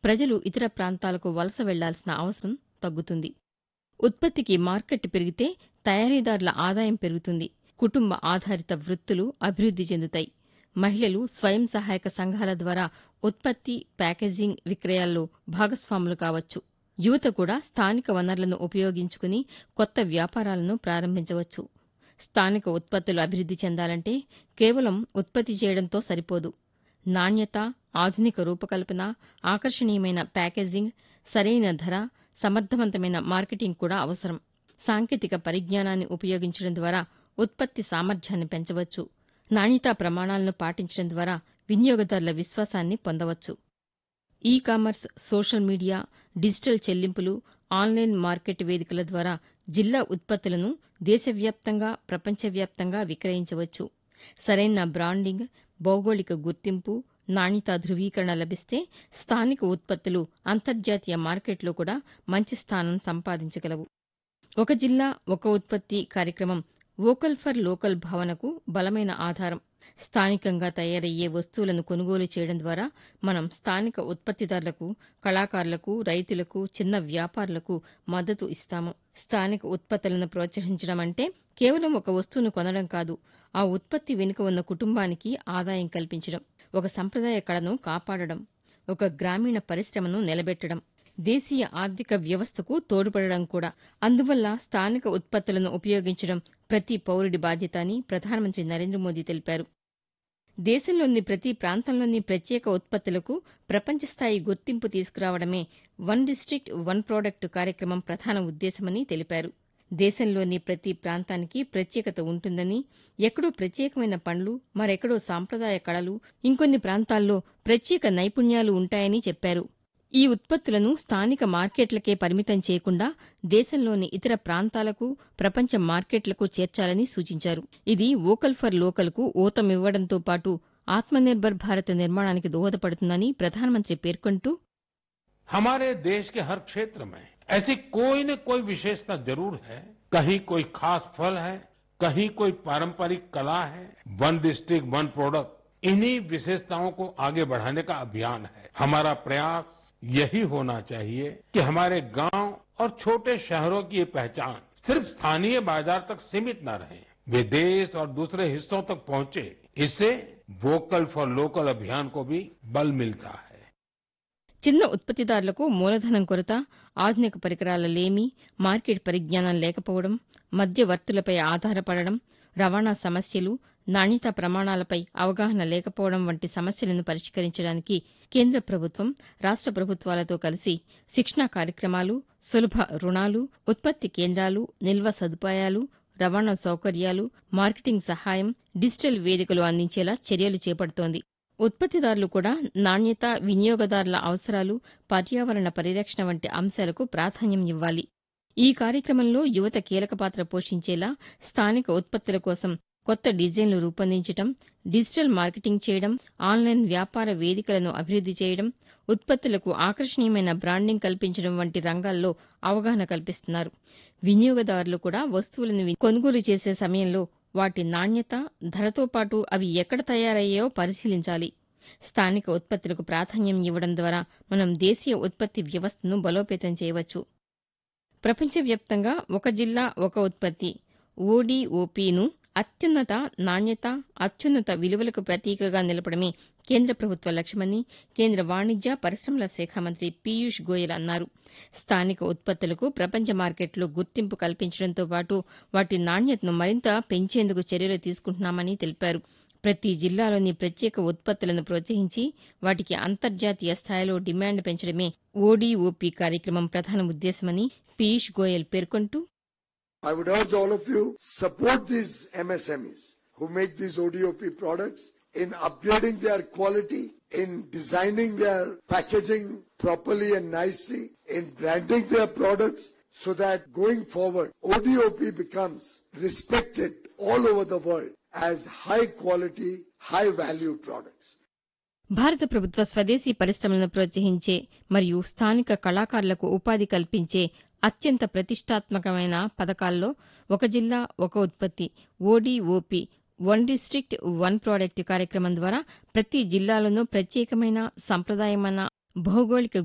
ప్రజలు ఇతర ప్రాంతాలకు వలస వెళ్లాల్సిన అవసరం తగ్గుతుంది ఉత్పత్తికి మార్కెట్ పెరిగితే తయారీదారుల ఆదాయం పెరుగుతుంది కుటుంబ ఆధారిత వృత్తులు అభివృద్ది చెందుతాయి మహిళలు స్వయం సహాయక సంఘాల ద్వారా ఉత్పత్తి ప్యాకేజింగ్ విక్రయాల్లో భాగస్వాములు కావచ్చు యువత కూడా స్థానిక వనరులను ఉపయోగించుకుని కొత్త వ్యాపారాలను ప్రారంభించవచ్చు స్థానిక ఉత్పత్తులు అభివృద్ది చెందాలంటే కేవలం ఉత్పత్తి చేయడంతో సరిపోదు నాణ్యత ఆధునిక రూపకల్పన ఆకర్షణీయమైన ప్యాకేజింగ్ సరైన ధర సమర్థవంతమైన మార్కెటింగ్ కూడా అవసరం సాంకేతిక పరిజ్ఞానాన్ని ఉపయోగించడం ద్వారా ఉత్పత్తి సామర్థ్యాన్ని పెంచవచ్చు నాణ్యతా ప్రమాణాలను పాటించడం ద్వారా వినియోగదారుల విశ్వాసాన్ని పొందవచ్చు e commerce social media digital చెల్లింపులు ఆన్లైన్ మార్కెట్ వేదికల ద్వారా జిల్లా ఉత్పత్తులను దేశవ్యాప్తంగా ప్రపంచవ్యాప్తంగా విక్రయించవచ్చు సరైన బ్రాండింగ్ భౌగోళిక గుర్తింపు నాణ్యతా ధృవీకరణ లభిస్తే స్థానిక ఉత్పత్తులు అంతర్జాతీయ మార్కెట్లో కూడా మంచి స్థానం సంపాదించగలవు ఒక జిల్లా ఒక ఉత్పత్తి కార్యక్రమం వోకల్ ఫర్ లోకల్ భావనకు బలమైన ఆధారం స్థానికంగా తయారయ్యే వస్తువులను కొనుగోలు చేయడం ద్వారా మనం స్థానిక ఉత్పత్తిదారులకు కళాకారులకు రైతులకు చిన్న వ్యాపారులకు మద్దతు ఇస్తాము స్థానిక ఉత్పత్తులను ప్రోత్సహించడం అంటే కేవలం ఒక వస్తువును కొనడం కాదు ఆ ఉత్పత్తి వెనుక ఉన్న కుటుంబానికి ఆదాయం కల్పించడం ఒక సంప్రదాయ కళను కాపాడడం ఒక గ్రామీణ పరిశ్రమను నిలబెట్టడం దేశీయ ఆర్థిక వ్యవస్థకు తోడ్పడడం కూడా అందువల్ల స్థానిక ఉత్పత్తులను ఉపయోగించడం ప్రతి పౌరుడి బాధ్యత అని ప్రధానమంత్రి నరేంద్ర మోదీ తెలిపారు దేశంలోని ప్రతి ప్రాంతంలోని ప్రత్యేక ఉత్పత్తులకు ప్రపంచ స్థాయి గుర్తింపు తీసుకురావడమే వన్ డిస్టిక్ట్ వన్ ప్రోడక్ట్ కార్యక్రమం ప్రధాన ఉద్దేశమని తెలిపారు దేశంలోని ప్రతి ప్రాంతానికి ప్రత్యేకత ఉంటుందని ఎక్కడో ప్రత్యేకమైన పండ్లు మరెక్కడో సాంప్రదాయ కళలు ఇంకొన్ని ప్రాంతాల్లో ప్రత్యేక నైపుణ్యాలు ఉంటాయని చెప్పారు ఈ ఉత్పత్తులను స్థానిక మార్కెట్లకే పరిమితం చేయకుండా దేశంలోని ఇతర ప్రాంతాలకు ప్రపంచ మార్కెట్లకు చేర్చాలని సూచించారు ఇది వోకల్ ఫర్ లోకల్కు ఊతమివ్వడంతో పాటు ఆత్మనిర్భర్ భారత్ నిర్మాణానికి దోహదపడుతుందని ప్రధానమంత్రి పేర్కొంటూ हमारे देश के हर क्षेत्र में ऐसी कोई न कोई विशेषता जरूर है कहीं कोई खास फल है कहीं कोई पारंपरिक कला है वन डिस्ट्रिक्ट वन प्रोडक्ट इन्हीं विशेषताओं को आगे बढ़ाने का अभियान है हमारा प्रयास यही होना चाहिए कि हमारे गांव और छोटे शहरों की ये पहचान सिर्फ स्थानीय बाजार तक सीमित न रहे वे देश और दूसरे हिस्सों तक पहुंचे इससे वोकल फॉर लोकल अभियान को भी बल मिलता है చిన్న ఉత్పత్తిదారులకు మూలధనం కొరత ఆధునిక పరికరాల లేమి మార్కెట్ పరిజ్ఞానం లేకపోవడం మధ్యవర్తులపై ఆధారపడడం రవాణా సమస్యలు నాణ్యతా ప్రమాణాలపై అవగాహన లేకపోవడం వంటి సమస్యలను పరిష్కరించడానికి కేంద్ర ప్రభుత్వం రాష్ట ప్రభుత్వాలతో కలిసి శిక్షణా కార్యక్రమాలు సులభ రుణాలు ఉత్పత్తి కేంద్రాలు నిల్వ సదుపాయాలు రవాణా సౌకర్యాలు మార్కెటింగ్ సహాయం డిజిటల్ వేదికలు అందించేలా చర్యలు చేపడుతోంది ఉత్పత్తిదారులు కూడా నాణ్యత వినియోగదారుల అవసరాలు పర్యావరణ పరిరక్షణ వంటి అంశాలకు ప్రాధాన్యం ఇవ్వాలి ఈ కార్యక్రమంలో యువత కీలక పాత్ర పోషించేలా స్థానిక ఉత్పత్తుల కోసం కొత్త డిజైన్లు రూపొందించడం డిజిటల్ మార్కెటింగ్ చేయడం ఆన్లైన్ వ్యాపార వేదికలను అభివృద్ది చేయడం ఉత్పత్తులకు ఆకర్షణీయమైన బ్రాండింగ్ కల్పించడం వంటి రంగాల్లో అవగాహన కల్పిస్తున్నారు వినియోగదారులు కూడా వస్తువులను కొనుగోలు చేసే సమయంలో వాటి నాణ్యత ధరతో పాటు అవి ఎక్కడ తయారయ్యాయో పరిశీలించాలి స్థానిక ఉత్పత్తులకు ప్రాధాన్యం ఇవ్వడం ద్వారా మనం దేశీయ ఉత్పత్తి వ్యవస్థను బలోపేతం చేయవచ్చు ప్రపంచవ్యాప్తంగా ఒక జిల్లా ఒక ఉత్పత్తి ఓడీఓపీను అత్యున్నత నాణ్యత అత్యున్నత విలువలకు ప్రతీకగా నిలపడమే కేంద్ర ప్రభుత్వ లక్ష్యమని కేంద్ర వాణిజ్య పరిశ్రమల శాఖ మంత్రి పీయూష్ గోయల్ అన్నారు స్థానిక ఉత్పత్తులకు ప్రపంచ మార్కెట్లో గుర్తింపు కల్పించడంతో పాటు వాటి నాణ్యతను మరింత పెంచేందుకు చర్యలు తీసుకుంటున్నామని తెలిపారు ప్రతి జిల్లాలోని ప్రత్యేక ఉత్పత్తులను ప్రోత్సహించి వాటికి అంతర్జాతీయ స్థాయిలో డిమాండ్ పెంచడమే ఓడీఓపీ కార్యక్రమం ప్రధాన ఉద్దేశమని పీయూష్ గోయల్ పేర్కొంటూ I would urge all of you support these MSMEs who make these ODOP products in upgrading their quality, in designing their packaging properly and nicely, in branding their products so that going forward ODOP becomes respected all over the world as high quality, high value products. భారత ప్రభుత్వ స్వదేశీ పరిశ్రమలను ప్రోత్సహించే మరియు స్థానిక కళాకారులకు ఉపాధి కల్పించే అత్యంత ప్రతిష్టాత్మకమైన పథకాల్లో ఒక జిల్లా ఒక ఉత్పత్తి ODOP one district one product కార్యక్రమం ద్వారా ప్రతి జిల్లాలోనూ ప్రత్యేకమైన సంప్రదాయమైన భౌగోళిక